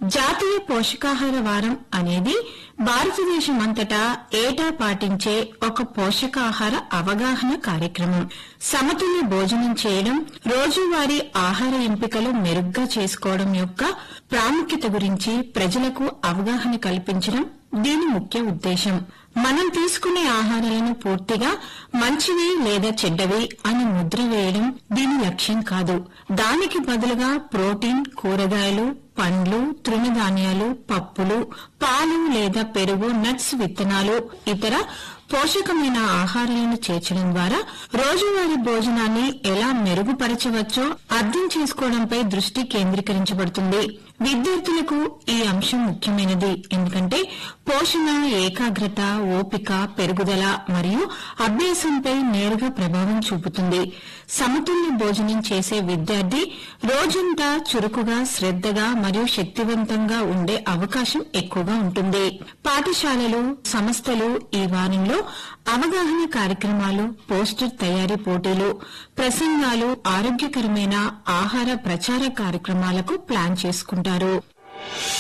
జాతీయ పోషకాహార వారం అనేది భారతదేశం అంతటా ఏటా పాటించే ఒక పోషకాహార అవగాహన కార్యక్రమం సమతుల్య భోజనం చేయడం రోజువారీ ఆహార ఎంపికలు మెరుగ్గా చేసుకోవడం యొక్క ప్రాముఖ్యత గురించి ప్రజలకు అవగాహన కల్పించడం దీని ముఖ్య ఉద్దేశం మనం తీసుకునే ఆహారాలను పూర్తిగా మంచివి లేదా చెడ్డవి అని ముద్ర వేయడం దీని లక్ష్యం కాదు దానికి బదులుగా ప్రోటీన్ కూరగాయలు పండ్లు తృణధాన్యాలు పప్పులు పాలు లేదా పెరుగు నట్స్ విత్తనాలు ఇతర పోషకమైన ఆహారాలను చేర్చడం ద్వారా రోజువారీ భోజనాన్ని ఎలా మెరుగుపరచవచ్చో అర్థం చేసుకోవడంపై దృష్టి కేంద్రీకరించబడుతుంది విద్యార్థులకు ఈ అంశం ముఖ్యమైనది ఎందుకంటే పోషణ ఏకాగ్రత ఓపిక పెరుగుదల మరియు అభ్యాసంపై నేరుగా ప్రభావం చూపుతుంది సమతుల్య భోజనం చేసే విద్యార్థి రోజంతా చురుకుగా శ్రద్దగా మరియు శక్తివంతంగా ఉండే అవకాశం ఎక్కువగా ఉంటుంది పాఠశాలలు సంస్థలు ఈ వారంలో అవగాహన కార్యక్రమాలు పోస్టర్ తయారీ పోటీలు ప్రసంగాలు ఆరోగ్యకరమైన ఆహార ప్రచార కార్యక్రమాలకు ప్లాన్ చేసుకుంటారు